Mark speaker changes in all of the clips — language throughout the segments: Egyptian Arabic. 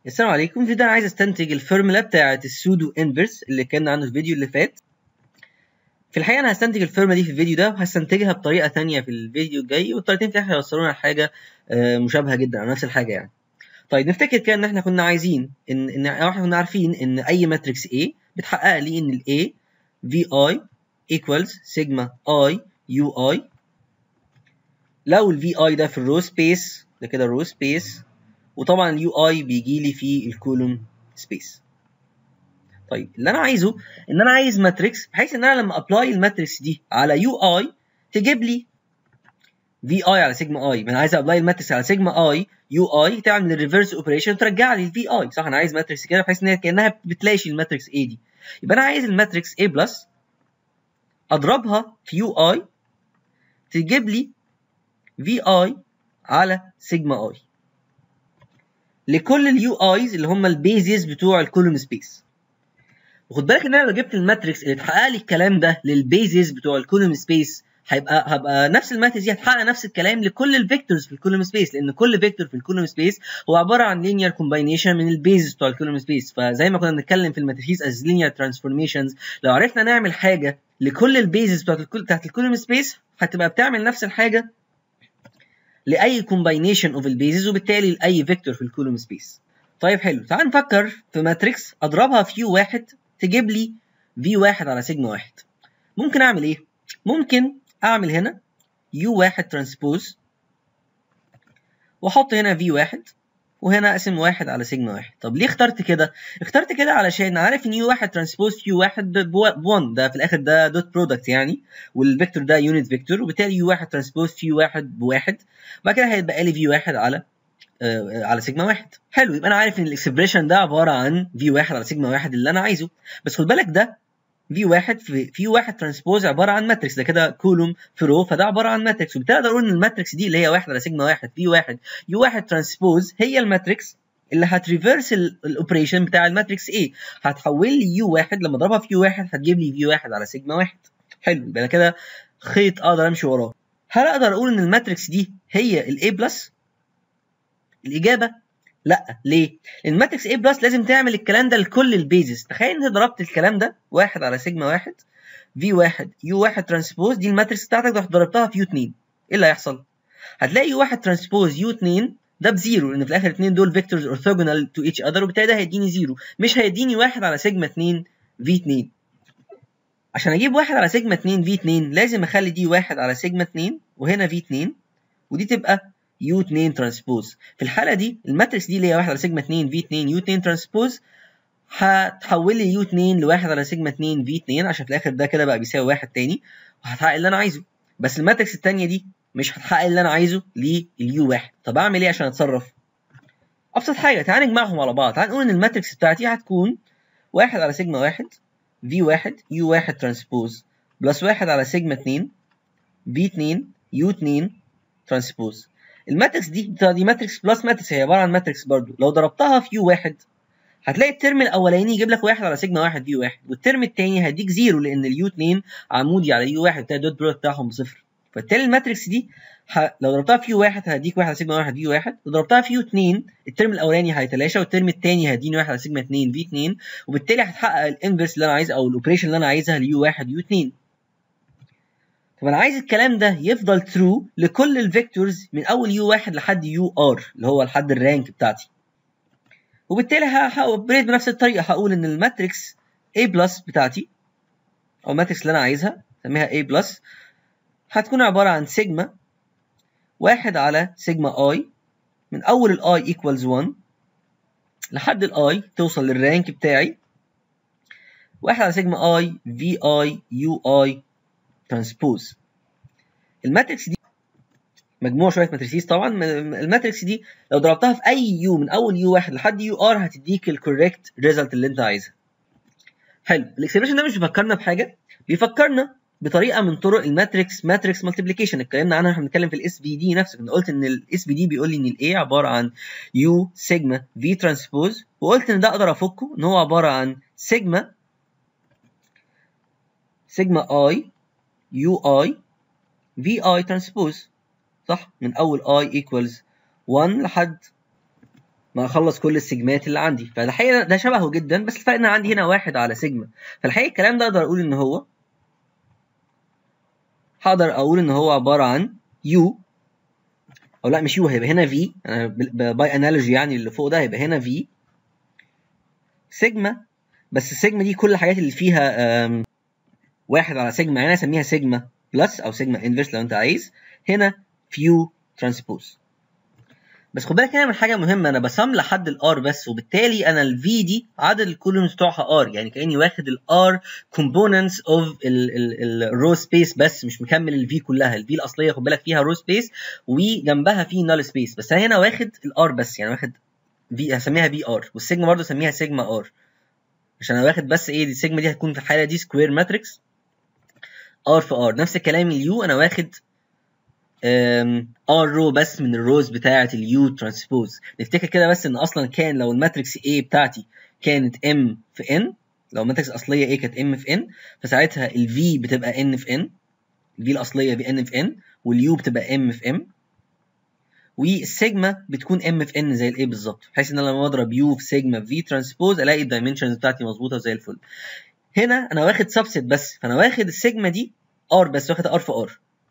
Speaker 1: السلام عليكم الفيديو ده انا عايز استنتج الفورمولا بتاعه السودو انفرس اللي كان عنه الفيديو اللي فات في الحقيقه انا هستنتج الفورمولا دي في الفيديو ده وهستنتجها بطريقه ثانيه في الفيديو الجاي والطريقتين في الاخر هيوصلونا لحاجه آه، مشابهه جدا او نفس الحاجه يعني طيب نفتكر كده ان احنا كنا عايزين ان ان أو احنا كنا عارفين ان اي ماتريكس A بتحقق لي ان ال A VI equals sigma I UI لو ال VI ده في الرو سبيس ده كده الرو سبيس وطبعا اليو اي بيجي لي في الكولوم سبيس طيب اللي انا عايزه ان انا عايز ماتريكس بحيث ان انا لما ابلاي الماتريكس دي على يو اي تجيب لي في اي على سيجما اي ما انا عايز ابلاي الماتريكس على سيجما اي يو اي تعمل الريفرس اوبريشن ترجع لي الفي اي صح انا عايز ماتريكس كده بحيث ان هي كانها بتلاشي الماتريكس اي دي يبقى انا عايز الماتريكس A بلس اضربها في يو اي تجيب لي في اي على سيجما اي لكل اليو ايز اللي هم البيزيز بتوع الكولوم سبيس وخد بالك ان انا لو جبت الماتريكس اللي تحقق لي الكلام ده للبيزيز بتوع الكولوم سبيس هيبقى هبقى نفس الماتريكس دي هتحقق نفس الكلام لكل الفيكتورز في الكولوم سبيس لان كل فيكتور في الكولوم سبيس هو عباره عن لينير كومباينيشن من البيزز بتوع الكولوم سبيس فزي ما كنا بنتكلم في الماتريكس از لينير ترانسفورميشنز لو عرفنا نعمل حاجه لكل البيزز بتاعت الكل بتاعت الكولوم سبيس هتبقى بتعمل نفس الحاجه لاي كومباينيشن اوف البيزز وبالتالي لاي فيكتور في الكولوم سبيس طيب حلو تعال نفكر في ماتريكس اضربها في يو واحد تجيب لي في واحد على سيجما واحد ممكن اعمل ايه ممكن اعمل هنا يو واحد ترانسبوز واحط هنا في واحد وهنا اقسم واحد على سيجما واحد طب ليه اخترت كده اخترت كده علشان عارف ان يو واحد ترانسبوز في يو واحد ب 1 ده في الاخر ده دوت برودكت يعني والفيكتور ده يونت فيكتور وبالتالي يو واحد ترانسبوز في يو واحد بواحد وبعد كده هيتبقى لي في واحد على آه على سيجما واحد حلو يبقى انا عارف ان الاكسبريشن ده عباره عن في واحد على سيجما واحد اللي انا عايزه بس خد بالك ده في واحد في في واحد ترانسبوز عباره عن ماتريكس ده كده كولوم في رو فده عباره عن ماتريكس وبالتالي اقدر اقول ان الماتريكس دي اللي هي واحد على سيجما واحد في واحد يو واحد ترانسبوز هي الماتريكس اللي هتريفرس الاوبريشن بتاع الماتريكس A هتحول لي يو واحد لما اضربها في يو واحد هتجيب لي في واحد على سيجما واحد حلو يبقى انا كده خيط اقدر امشي وراه هل اقدر اقول ان الماتريكس دي هي الاي بلس الاجابه لا ليه؟ لان الماتريكس A بلس لازم تعمل الكلام ده لكل البيزز تخيل انت ضربت الكلام ده واحد على سيجما واحد في واحد يو واحد ترانسبوز دي الماتريكس بتاعتك رحت ضربتها في يو 2 ايه اللي هيحصل؟ هتلاقي يو واحد ترانسبوز يو 2 ده بزيرو لان في الاخر الاثنين دول فيكتورز اورثوجونال تو ايتش اذر وبالتالي ده هيديني زيرو مش هيديني واحد على سيجما 2 في 2 عشان اجيب واحد على سيجما 2 في 2 لازم اخلي دي واحد على سيجما 2 وهنا في 2 ودي تبقى يو 2 ترانسبوز في الحاله دي الماتريكس دي اللي هي 1 على سيجما 2 في 2 يو 2 ترانسبوز هتحول لي يو 2 لواحد على سيجما 2 في 2 عشان في الاخر ده كده بقى بيساوي واحد تاني وهتحقق اللي انا عايزه بس الماتريكس التانيه دي مش هتحقق اللي انا عايزه لليو واحد طب اعمل ايه عشان اتصرف ابسط حاجه تعال نجمعهم على بعض تعال نقول ان الماتريكس بتاعتي هتكون واحد على سيجما واحد في واحد يو واحد ترانسبوز بلس واحد على سيجما 2 في 2 يو 2 ترانسبوز الماتريكس دي دي ماتريكس بلس ماتريكس هي عباره عن ماتريكس برضو لو ضربتها في يو واحد هتلاقي الترم الاولاني يجيب لك واحد على سيجما واحد في واحد والترم الثاني هيديك زيرو لان اليو 2 عمودي على يو واحد بتاع الدوت برودكت بتاعهم بصفر فبالتالي الماتريكس دي ح... لو ضربتها في يو واحد هديك واحد على سيجما واحد في واحد لو ضربتها في يو 2 الترم الاولاني هيتلاشى والترم الثاني هيديني واحد على سيجما 2 في 2 وبالتالي هتحقق الانفرس اللي انا عايزه او الاوبريشن اللي انا عايزها ليو واحد يو 2 طب انا عايز الكلام ده يفضل ترو لكل الفيكتورز من اول يو واحد لحد يو ار اللي هو لحد الرانك بتاعتي وبالتالي هبريد بنفس الطريقه هقول ان الماتريكس A بلس بتاعتي او الماتريكس اللي انا عايزها سميها A بلس هتكون عباره عن سيجما واحد على سيجما اي من اول الاي ايكوالز 1 لحد الاي توصل للرانك بتاعي واحد على سيجما اي في اي يو اي ترانسبوز الماتريكس دي مجموع شويه ماتريسيز طبعا الماتريكس دي لو ضربتها في اي يو من اول يو واحد لحد يو ار هتديك الكوريكت ريزلت اللي انت عايزها حلو الاكسبريشن ده مش بيفكرنا بحاجه بيفكرنا بطريقه من طرق الماتريكس ماتريكس مالتيبليكيشن اتكلمنا عنها واحنا بنتكلم في الاس في دي نفسه كنا قلت ان الاس في دي بيقول لي ان الاي عباره عن يو سيجما في ترانسبوز وقلت ان ده اقدر افكه ان هو عباره عن سيجما سيجما اي يو اي في اي ترانسبوز صح من اول اي ايكوالز 1 لحد ما اخلص كل السيجمات اللي عندي فالحقيقه ده شبهه جدا بس الفرق ان عندي هنا واحد على سيجما فالحقيقه الكلام ده اقدر اقول ان هو هقدر اقول ان هو عباره عن يو او لا مش يو هيبقى هنا في انا باي انالوجي يعني اللي فوق ده هيبقى هنا في سيجما بس السيجما دي كل الحاجات اللي فيها آم، واحد على سيجما يعني اسميها سيجما بلس او سيجما انفرس لو انت عايز هنا فيو ترانسبوز بس خد بالك هنا من حاجه مهمه انا بصم لحد الار بس وبالتالي انا الفي دي عدد الكولومز بتوعها ار يعني كاني واخد الار كومبوننتس اوف الرو سبيس بس مش مكمل الفي كلها الفي الاصليه خد بالك فيها رو سبيس وجنبها في نال سبيس بس انا هنا واخد الار بس يعني واخد في هسميها في ار والسيجما برضه اسميها سيجما ار عشان انا واخد بس ايه دي السيجما دي هتكون في الحاله دي سكوير ماتريكس ار في ار نفس الكلام اليو انا واخد ار رو بس من الروز بتاعه اليو ترانسبوز نفتكر كده بس ان اصلا كان لو الماتريكس A بتاعتي كانت M في N لو الماتريكس الاصليه A كانت M في N فساعتها ال V بتبقى N في N ال V الاصليه ب N في N واليو بتبقى M في M والسيجما بتكون M في N زي ال A بالظبط بحيث ان انا لما اضرب U في سيجما في V ترانسبوز الاقي الدايمنشنز بتاعتي مظبوطه زي الفل هنا انا واخد سبست بس فانا واخد السيجما دي R بس واخد R في R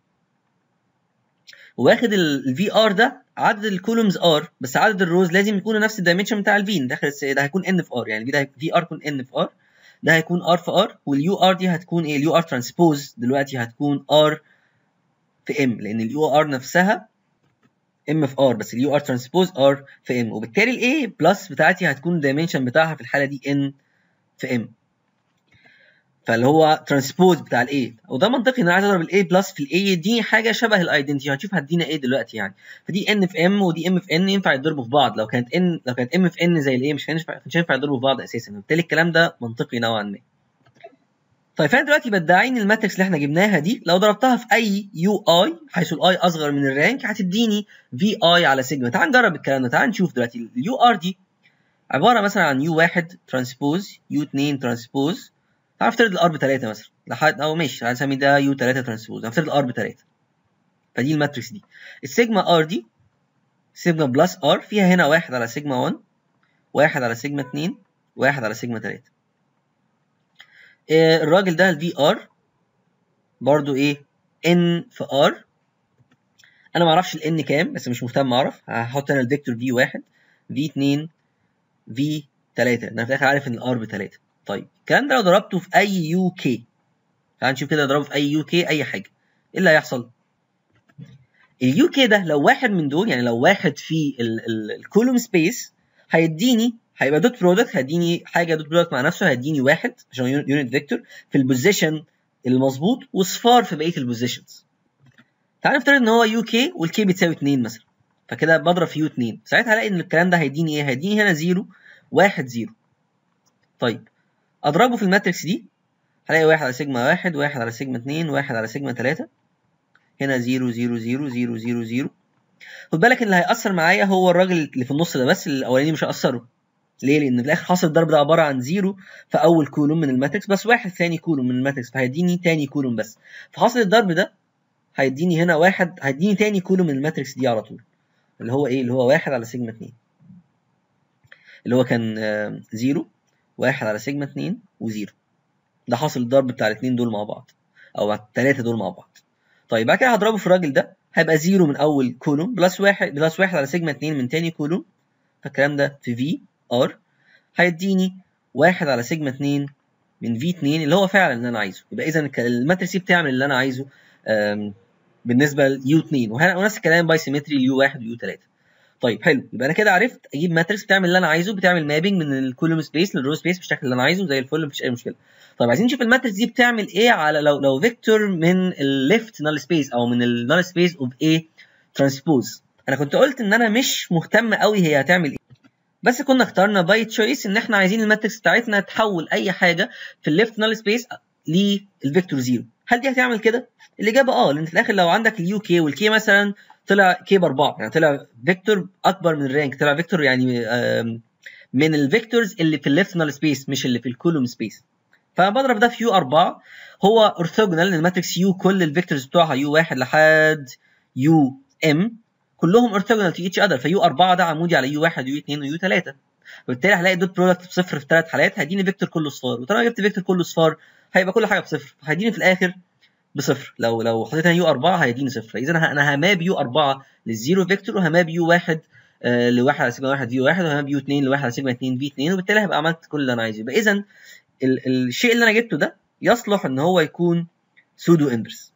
Speaker 1: واخد الفي ار ده عدد الكولومز ار بس عدد الروز لازم يكونوا نفس الدايمنشن بتاع الفي داخل الس- ده هيكون ان في ار يعني ده في ار يكون ان في ار ده هيكون ار في ار واليو ار دي هتكون ايه اليو ار ترانسبوز دلوقتي هتكون ار في ام لان اليو ار نفسها ام في ار بس اليو ار ترانسبوز ار في ام وبالتالي الاي بلس بتاعتي هتكون الدايمنشن بتاعها في الحاله دي ان في ام فاللي هو ترانسبوز بتاع الاي وده منطقي ان انا عايز اضرب الاي بلس في الاي يديني حاجه شبه الايدنتي هنشوف هتدينا ايه دلوقتي يعني فدي ان في ام ودي ام في ان ينفع يتضربوا في بعض لو كانت ان لو كانت ام في ان زي الاي مش هينفع مش هينفع يضربوا في بعض اساسا وبالتالي الكلام ده منطقي نوعا ما طيب فانا دلوقتي بدعي ان الماتريكس اللي احنا جبناها دي لو ضربتها في اي يو اي حيث الاي اصغر من الرانك هتديني في اي على سيجما تعال نجرب الكلام ده تعال نشوف دلوقتي اليو ار دي عباره مثلا عن يو 1 ترانسبوز يو 2 ترانسبوز تعال نفترض الار ب 3 مثلا لحد او ماشي تعال نسمي ده يو 3 ترانسبوز نفترض الار ب 3 فدي الماتريكس دي السيجما ار دي سيجما بلس ار فيها هنا واحد على سيجما 1 واحد على سيجما 2 واحد على سيجما 3 آه، الراجل ده الفي ار برضو ايه ان في ار انا ما اعرفش الان كام بس مش مهتم اعرف هحط انا الفيكتور في 1 في 2 في 3 انا في الاخر عارف ان الار ب 3 طيب الكلام ده لو ضربته في اي يو كي تعال نشوف كده اضربه في اي يو كي اي حاجه ايه اللي هيحصل اليو كي ده لو واحد من دول يعني لو واحد في الكولوم سبيس هيديني هيبقى دوت برودكت هيديني حاجه دوت برودكت مع نفسه هيديني واحد عشان يونت فيكتور في البوزيشن المظبوط وصفار في بقيه البوزيشنز تعال نفترض ان هو يو كي والكي بتساوي 2 مثلا فكده بضرب في يو 2 ساعتها هلاقي ان الكلام ده هيديني ايه هيديني هنا 0 1 0 طيب اضربه في الماتريكس دي هلاقي واحد على سيجما واحد واحد على سيجما اتنين واحد على سيجما تلاتة هنا زيرو زيرو زيرو زيرو زيرو زيرو خد بالك اللي هيأثر معايا هو الراجل اللي في النص ده بس الأولاني مش هيأثره ليه؟ لأن في الآخر حاصل الضرب ده عبارة عن زيرو في أول كولوم من الماتريكس بس واحد ثاني كولوم من الماتريكس فهيديني تاني كولوم بس فحاصل الضرب ده هيديني هنا واحد هيديني تاني كولوم من الماتريكس دي على طول اللي هو إيه؟ اللي هو واحد على سيجما اتنين اللي هو كان آه، زيرو واحد على سيجما اتنين وزيرو ده حاصل الضرب بتاع الاثنين دول مع بعض او الثلاثه دول مع بعض طيب بعد كده هضربه في الراجل ده هيبقى زيرو من اول كولوم بلس واحد بلس واحد على سيجما 2 من تاني كولوم فالكلام ده في في ار هيديني واحد على سيجما 2 من في 2 اللي هو فعلا اللي انا عايزه يبقى اذا الماتريكس دي بتعمل اللي انا عايزه آم، بالنسبه ليو 2 وهنا- ونفس الكلام باي سيمتري ليو 1 ويو 3 طيب حلو يبقى انا كده عرفت اجيب ماتريكس بتعمل اللي انا عايزه بتعمل مابنج من الكولوم سبيس للرو سبيس بالشكل اللي انا عايزه زي الفل مفيش اي مشكله طيب عايزين نشوف الماتريكس دي بتعمل ايه على لو لو فيكتور من الليفت نال سبيس او من النال سبيس اوف ايه ترانسبوز انا كنت قلت ان انا مش مهتم قوي هي هتعمل ايه بس كنا اخترنا باي تشويس ان احنا عايزين الماتريكس بتاعتنا تحول اي حاجه في الليفت نال سبيس للفيكتور زيرو هل دي هتعمل كده الاجابه اه لان في الاخر لو عندك اليو كي والكي مثلا طلع كي باربعه يعني طلع فيكتور اكبر من الرانك طلع فيكتور يعني آم، من الفيكتورز اللي في الليفت نال سبيس مش اللي في الكولوم سبيس فبضرب ده في يو 4 هو اورثوجونال لان الماتريكس يو كل الفيكتورز بتوعها يو 1 لحد يو ام كلهم orthogonal to each other فيو 4 ده عمودي على يو 1 ويو 2 ويو 3 وبالتالي هلاقي دوت برودكت بصفر في ثلاث حالات هيديني فيكتور كله صفار وطالما جبت فيكتور كله صفار هيبقى كل حاجه بصفر هيديني في الاخر بصفر لو لو حطيت هنا يو 4 هيديني صفر اذا انا هماب يو 4 للزيرو فيكتور وهماب يو 1 آه لواحد على سيجما 1 في 1 وهماب يو 2 لواحد على سيجما 2 في 2 وبالتالي هبقى عملت كل اللي انا عايزه يبقى اذا الشيء اللي انا جبته ده يصلح ان هو يكون سودو انفرس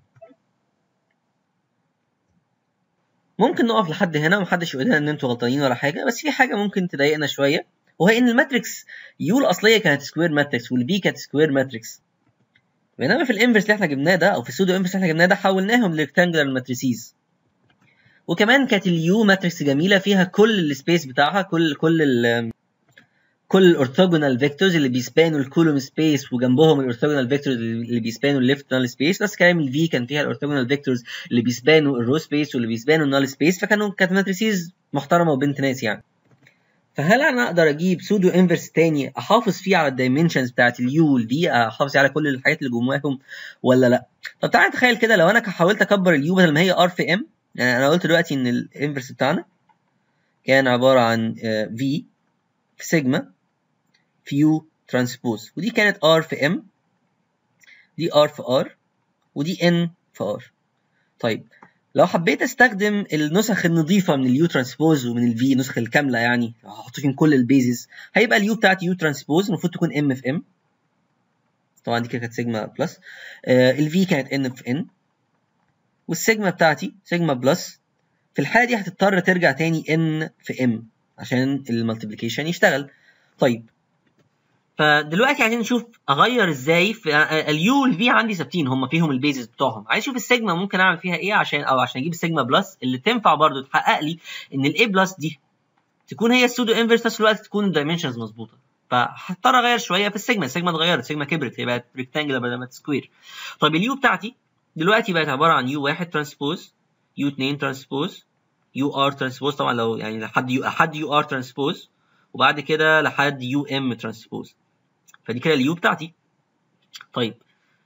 Speaker 1: ممكن نقف لحد هنا ومحدش يقول لنا ان انتوا غلطانين ولا حاجه بس في حاجه ممكن تضايقنا شويه وهي ان الماتريكس يو الاصليه كانت سكوير ماتريكس والبي كانت سكوير ماتريكس بينما في الانفرس اللي احنا جبناه ده او في السودو انفرس اللي احنا جبناه ده حولناهم لريكتانجلر ماتريسيز وكمان كانت اليو ماتريكس جميله فيها كل السبيس بتاعها كل كل ال كل الاورثوجونال فيكتورز اللي بيسبانوا الكولوم سبيس وجنبهم الاورثوجونال فيكتورز اللي بيسبانوا الليفت نال سبيس نفس كلام الفي كان فيها الاورثوجونال فيكتورز اللي بيسبانوا الرو سبيس واللي بيسبانوا النال سبيس فكانوا كانت ماتريسيز محترمه وبنت ناس يعني فهل انا اقدر اجيب سودو انفرس تاني احافظ فيه على الدايمنشنز بتاعت اليو والفي احافظ على كل الحاجات اللي جواهم ولا لا طب تعالى نتخيل كده لو انا حاولت اكبر اليو بدل ما هي ار في ام يعني انا قلت دلوقتي ان الانفرس بتاعنا كان عباره عن في في سيجما في يو ترانسبوز ودي كانت ار في ام دي ار في ار ودي ان في ار طيب لو حبيت استخدم النسخ النظيفه من اليو ترانسبوز ومن الفي النسخ الكامله يعني هحط فيهم كل البيزز هيبقى اليو بتاعتي يو ترانسبوز المفروض تكون ام في ام طبعا دي كانت سيجما بلس آه الفي كانت ان في ان والسيجما بتاعتي سيجما بلس في الحاله دي هتضطر ترجع تاني ان في ام عشان المالتيبليكيشن يشتغل طيب فدلوقتي عايزين نشوف اغير ازاي في اليو والفي عندي ثابتين هم فيهم البيزز بتوعهم عايز اشوف السيجما ممكن اعمل فيها ايه عشان او عشان اجيب السيجما بلس اللي تنفع برضو تحقق لي ان الاي بلس دي تكون هي السودو انفرس نفس الوقت تكون الدايمنشنز مظبوطه فهضطر اغير شويه في السيجما السيجما اتغيرت السيجما كبرت هي بقت ريكتانجلر بدل ما سكوير طيب اليو بتاعتي دلوقتي بقت عباره عن يو 1 ترانسبوز يو 2 ترانسبوز يو ار ترانسبوز طبعا لو يعني لحد يو لحد يو ار ترانسبوز وبعد كده لحد يو ام ترانسبوز فدي كده اليو بتاعتي طيب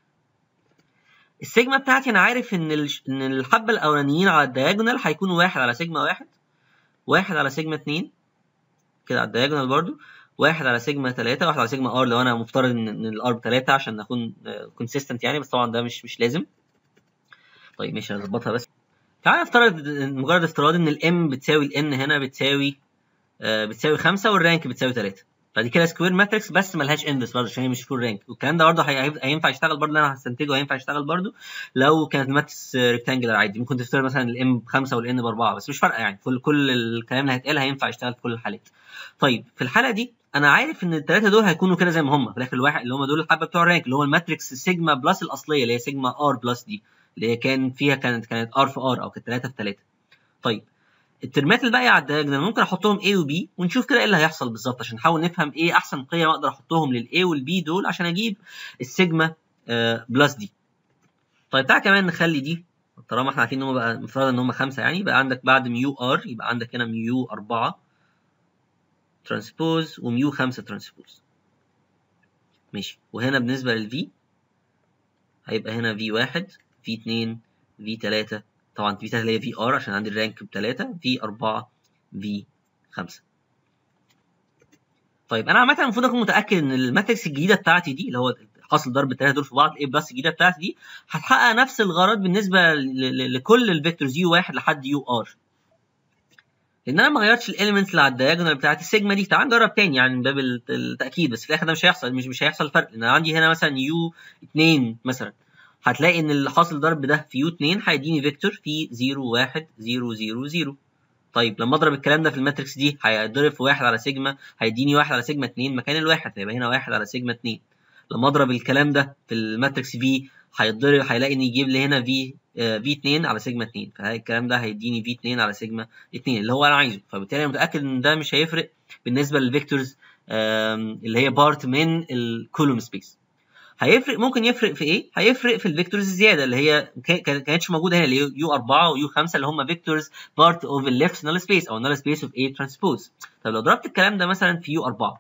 Speaker 1: السيجما بتاعتي انا عارف ان ان الحبه الاولانيين على الدياجونال هيكونوا واحد على سيجما واحد واحد على سيجما اتنين كده على الدياجونال برضو واحد على سيجما تلاتة واحد على سيجما ار لو انا مفترض ان الار بتلاتة عشان اكون كونسيستنت يعني بس طبعا ده مش مش لازم طيب ماشي هظبطها بس تعالى نفترض مجرد افتراض ان الام بتساوي الان هنا بتساوي آه بتساوي خمسة والرانك بتساوي تلاتة فدي كده سكوير ماتريكس بس ملهاش اندس برضه عشان هي مش فول رانك والكلام ده برضه هينفع يشتغل برضه انا هستنتجه هينفع يشتغل برضه لو كانت ماتريكس ريكتانجلر عادي ممكن تفترض مثلا الام بخمسه والان باربعه بس مش فارقه يعني كل كل الكلام اللي هيتقال هينفع يشتغل في كل الحالات. طيب في الحاله دي انا عارف ان الثلاثه دول هيكونوا كده زي ما هم في الاخر الواحد اللي هم دول الحبه بتوع الرانك اللي هو الماتريكس سيجما بلس الاصليه اللي هي سيجما ار بلس دي اللي هي كان فيها كانت كانت ار في ار او كانت 3 في 3 طيب الترمات الباقيه على الدياجونال ممكن احطهم A و B ونشوف كده ايه اللي هيحصل بالظبط عشان نحاول نفهم ايه احسن قيم اقدر احطهم للA والB دول عشان اجيب السيجما آه بلس دي. طيب تعالى كمان نخلي دي طالما احنا عارفين ان هم بقى مفترض ان هم خمسه يعني يبقى عندك بعد ميو ار يبقى عندك هنا ميو 4 ترانسبوز وميو 5 ترانسبوز. ماشي وهنا بالنسبه للفي هيبقى هنا في 1 في 2 في 3 طبعا في 3 اللي هي في ار عشان عندي الرانك ب 3 في 4 في 5 طيب انا عامه المفروض اكون متاكد ان الماتريكس الجديده بتاعتي دي اللي هو حاصل ضرب الثلاثه دول في بعض الاي بلس الجديده بتاعتي دي هتحقق نفس الغرض بالنسبه لكل الفيكتورز يو 1 لحد يو ار لان انا ما غيرتش الاليمنتس اللي على الدياجونال بتاعت السيجما دي تعال نجرب تاني يعني من باب التاكيد بس في الاخر ده مش هيحصل مش مش هيحصل فرق لان عندي هنا مثلا يو 2 مثلا هتلاقي ان اللي حاصل ضرب ده في يو 2 هيديني فيكتور في 0 1 0 0 0 طيب لما اضرب الكلام ده في الماتريكس دي هيتضرب في 1 على سيجما هيديني 1 على سيجما 2 مكان الواحد هيبقى هنا 1 على سيجما 2 لما اضرب الكلام ده في الماتريكس في هيتضرب هيلاقي ان يجيب لي هنا في في 2 على سيجما 2 فالكلام ده هيديني في 2 على سيجما 2 اللي هو انا عايزه فبالتالي انا متاكد ان ده مش هيفرق بالنسبه للفيكتورز اللي هي بارت من الكولوم سبيس هيفرق ممكن يفرق في ايه؟ هيفرق في الفيكتورز الزياده اللي هي كانتش موجوده هنا اللي هي يو 4 ويو 5 اللي هم فيكتورز بارت اوف الليفت نال سبيس او نال سبيس اوف اي ترانسبوز طب لو ضربت الكلام ده مثلا في يو 4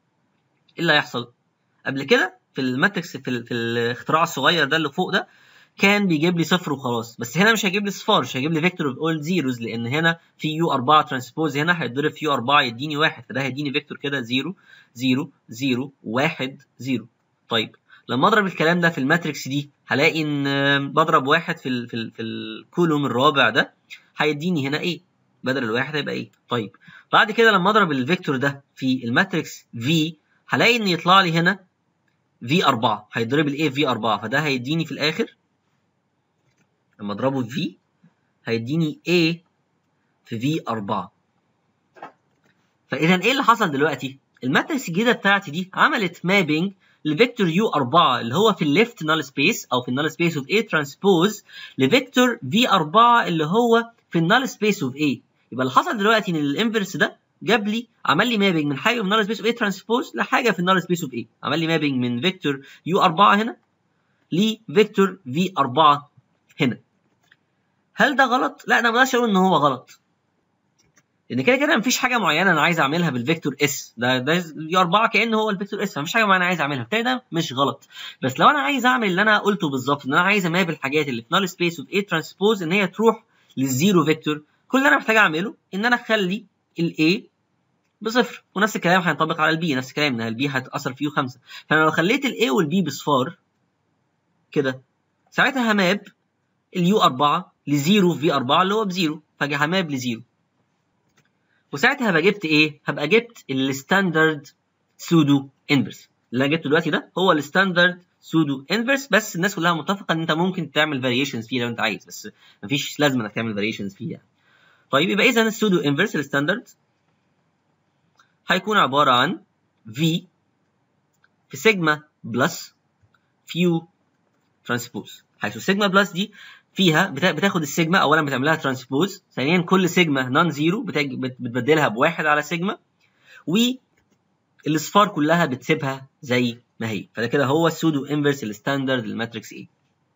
Speaker 1: ايه اللي هيحصل؟ قبل كده في الماتريكس في, ال في الاختراع الصغير ده اللي فوق ده كان بيجيب لي صفر وخلاص بس هنا مش هيجيب لي صفار مش هيجيب لي فيكتور اوف اول زيروز لان هنا في يو 4 ترانسبوز هنا هيتضرب في يو 4 يديني واحد فده هيديني فيكتور كده 0 0 0 1 0 طيب لما اضرب الكلام ده في الماتريكس دي هلاقي ان بضرب واحد في ال في ال في الكولوم الرابع ده هيديني هنا ايه بدل الواحد هيبقى ايه طيب بعد كده لما اضرب الفيكتور ده في الماتريكس في هلاقي ان يطلع لي هنا في 4 هيضرب الايه في 4 فده هيديني في الاخر لما اضربه في في هيديني A في في 4 فاذا ايه اللي حصل دلوقتي الماتريكس الجديده بتاعتي دي عملت مابينج لفيكتور يو 4 اللي هو في الليفت نال سبيس او في النال سبيس اوف A ترانسبوز لفيكتور في 4 اللي هو في النال سبيس اوف A يبقى اللي حصل دلوقتي ان الانفرس ده جاب لي عمل لي مابينج من حاجه في النال سبيس اوف A ترانسبوز لحاجه في النال سبيس اوف A عمل لي مابينج من فيكتور يو 4 هنا لفيكتور في 4 هنا هل ده غلط؟ لا انا ما اقدرش اقول ان هو غلط لان كده كده مفيش حاجه معينه انا عايز اعملها بالفيكتور اس ده ده يو 4 كان هو الفيكتور اس مفيش حاجه معينه عايز اعملها بالتالي ده مش غلط بس لو انا عايز اعمل اللي انا قلته بالظبط ان انا عايز اماب الحاجات اللي في نال سبيس اوف اي ترانسبوز ان هي تروح للزيرو فيكتور كل اللي انا محتاج اعمله ان انا اخلي الاي بصفر ونفس الكلام هينطبق على البي نفس الكلام ان البي هتاثر فيه 5 فانا لو خليت الاي والبي بصفار كده ساعتها هماب اليو 4 لزيرو في 4 اللي هو بزيرو فاجي هماب لزيرو وساعتها هبقى جبت ايه؟ هبقى جبت الستاندرد سودو انفرس اللي انا جبته دلوقتي ده هو الستاندرد سودو انفرس بس الناس كلها متفقه ان انت ممكن تعمل فاريشنز فيه لو انت عايز بس مفيش لازمه انك تعمل فاريشنز فيه يعني. طيب يبقى اذا السودو انفرس الستاندرد هيكون عباره عن في في سيجما بلس فيو ترانسبوز حيث السيجما بلس دي فيها بتاخد السيجما اولا بتعملها ترانسبوز ثانيا كل سيجما نون زيرو بتبدلها بواحد على سيجما والاصفار كلها بتسيبها زي ما هي فده كده هو السودو انفرس الستاندرد للماتريكس اي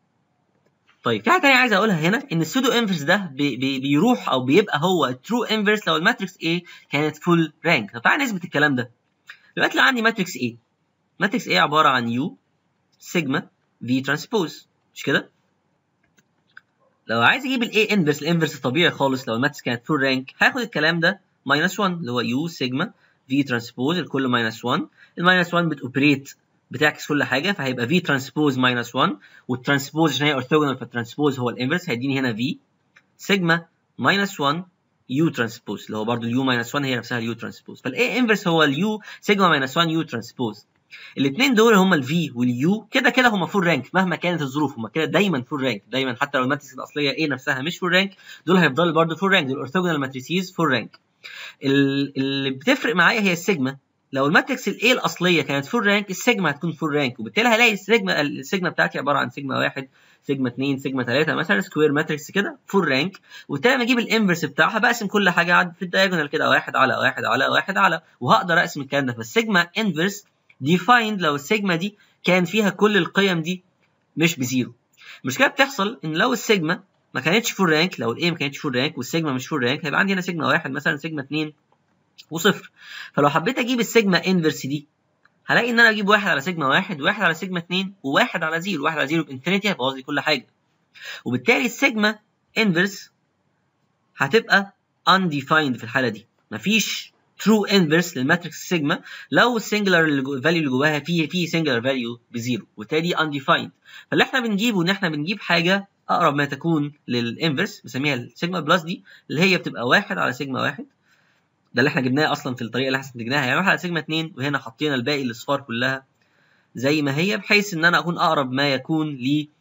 Speaker 1: طيب في حاجه ثانيه عايز اقولها هنا ان السودو انفرس ده بي بي بيروح او بيبقى هو الترو انفرس لو الماتريكس A كانت فول رانك طب تعالى نثبت الكلام ده دلوقتي لو عندي ماتريكس A ماتريكس A عباره عن يو سيجما في ترانسبوز مش كده لو عايز اجيب الاي انفرس الانفرس الطبيعي خالص لو الماتريكس كانت فول رانك هاخد الكلام ده ماينس 1 اللي هو يو سيجما في ترانسبوز الكل ماينس 1 الماينس 1 بتوبريت بتعكس كل حاجه فهيبقى في ترانسبوز ماينس 1 والترانسبوز عشان هي اورثوجونال فالترانسبوز هو الانفرس هيديني هنا في سيجما ماينس 1 يو ترانسبوز اللي هو برضه اليو ماينس 1 هي نفسها اليو ترانسبوز فالاي انفرس هو اليو سيجما ماينس 1 يو ترانسبوز الاثنين دول هما الفي واليو كده كده هما فول رانك مهما كانت الظروف هما كده دايما فول رانك دايما حتى لو الماتريكس الاصليه ايه نفسها مش فول رانك دول هيفضلوا برضه فول رانك دول اورثوجونال ماتريسيز فول رانك اللي بتفرق معايا هي السيجما لو الماتريكس الايه الاصليه كانت فول رانك السيجما هتكون فول رانك وبالتالي هلاقي السيجما السيجما بتاعتي عباره عن سيجما واحد سيجما 2 سيجما 3 مثلا سكوير ماتريكس كده فول رانك وبالتالي لما اجيب الانفرس بتاعها بقسم كل حاجه في الدايجونال كده واحد على واحد على واحد على وهقدر اقسم الكلام ده فالسيجما انفرس ديفايند لو السيجما دي كان فيها كل القيم دي مش بزيرو المشكله بتحصل ان لو السيجما ما كانتش فول رانك لو الايه ما كانتش فول رانك والسيجما مش فول رانك هيبقى عندي هنا سيجما واحد مثلا سيجما 2 وصفر فلو حبيت اجيب السيجما انفرس دي هلاقي ان انا اجيب واحد على سيجما واحد واحد على سيجما 2 وواحد على زيرو واحد على زيرو بانفينيتي هيبوظ لي كل حاجه وبالتالي السيجما انفرس هتبقى undefined في الحاله دي مفيش ترو انفرس للماتريكس سيجما لو السنجلر فاليو اللي جواها فيه فيه سنجلر فاليو بزيرو وبالتالي undefined فاللي احنا بنجيبه ان احنا بنجيب حاجه اقرب ما تكون للانفرس بنسميها السيجما بلس دي اللي هي بتبقى واحد على سيجما واحد ده اللي احنا جبناه اصلا في الطريقه اللي احنا استنتجناها يعني واحد على سيجما 2 وهنا حطينا الباقي الاصفار كلها زي ما هي بحيث ان انا اكون اقرب ما يكون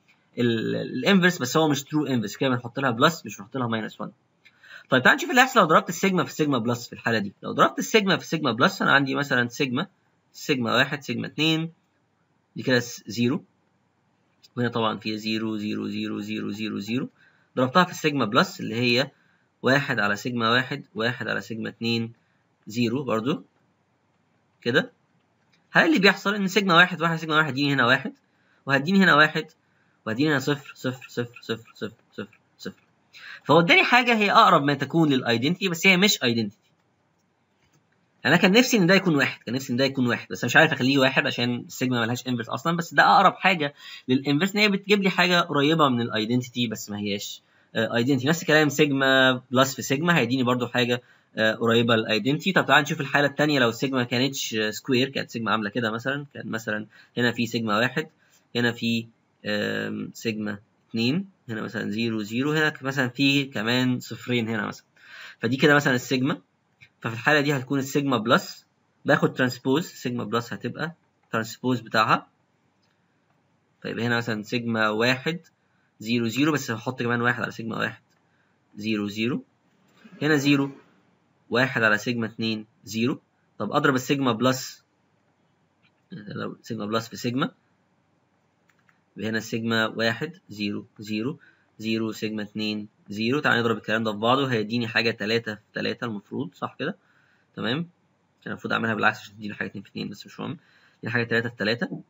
Speaker 1: للانفرس بس هو مش ترو انفرس كده بنحط لها بلس مش بنحط لها ماينس 1 طيب تعال نشوف اللي هيحصل لو ضربت السيجما في السيجما بلس في الحاله دي لو ضربت السيجما في السيجما بلس انا عندي مثلا سيجما سيجما 1 سيجما 2 دي كده 0 وهنا طبعا فيها 0 0 0 0 0 0 ضربتها في السيجما بلس اللي هي واحد على سيجما واحد واحد على سيجما اتنين زيرو برضو كده هل اللي بيحصل ان سيجما واحد واحد سيجما واحد هتديني هنا واحد وهتديني هنا واحد وهتديني هنا صفر صفر صفر صفر صفر صفر صفر فهو اداني حاجه هي اقرب ما تكون للايدنتي بس هي مش ايدنتي انا كان نفسي ان ده يكون واحد كان نفسي ان ده يكون واحد بس انا مش عارف اخليه واحد عشان السيجما ملهاش انفرس اصلا بس ده اقرب حاجه للانفرس ان هي بتجيب لي حاجه قريبه من الايدنتيتي بس ما هياش ايدنتيتي نفس الكلام سيجما بلس في سيجما هيديني برضو حاجه آه، قريبه للايدنتيتي طب تعال نشوف الحاله الثانيه لو السيجما ما كانتش سكوير كانت سيجما عامله كده مثلا كان مثلا هنا في سيجما واحد هنا في آم، سيجما 2 هنا مثلا 0 0 هنا مثلا في كمان صفرين هنا مثلا فدي كده مثلا السيجما ففي الحاله دي هتكون السيجما بلس باخد ترانسبوز سيجما بلس هتبقى ترانسبوز بتاعها فيبقى هنا مثلا سيجما واحد زيرو زيرو بس هحط كمان واحد على سيجما واحد زيرو زيرو هنا زيرو واحد على سيجما اتنين زيرو طب اضرب السيجما بلس لو سيجما بلس في سيجما يبقى هنا سيجما واحد زيرو زيرو زيرو سيجما اتنين زيرو تعالى نضرب الكلام ده في بعضه هيديني حاجة تلاتة في تلاتة المفروض صح كده تمام كان المفروض اعملها بالعكس عشان تديني حاجة اتنين في اتنين بس مش مهم دي حاجة تلاتة في تلاتة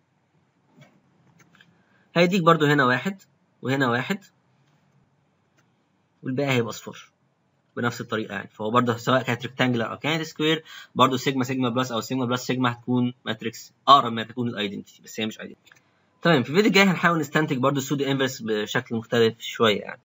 Speaker 1: هيديك برضو هنا واحد وهنا واحد والباقي هيبقى اصفار بنفس الطريقه يعني فهو برضه سواء كانت ريكتانجلر او كانت سكوير برضه سيجما سيجما بلس او سيجما بلس سيجما هتكون ماتريكس اقرب ما تكون الايدنتيتي بس هي مش ايدنتيتي تمام في الفيديو الجاي هنحاول نستنتج برضه السودو انفرس بشكل مختلف شويه يعني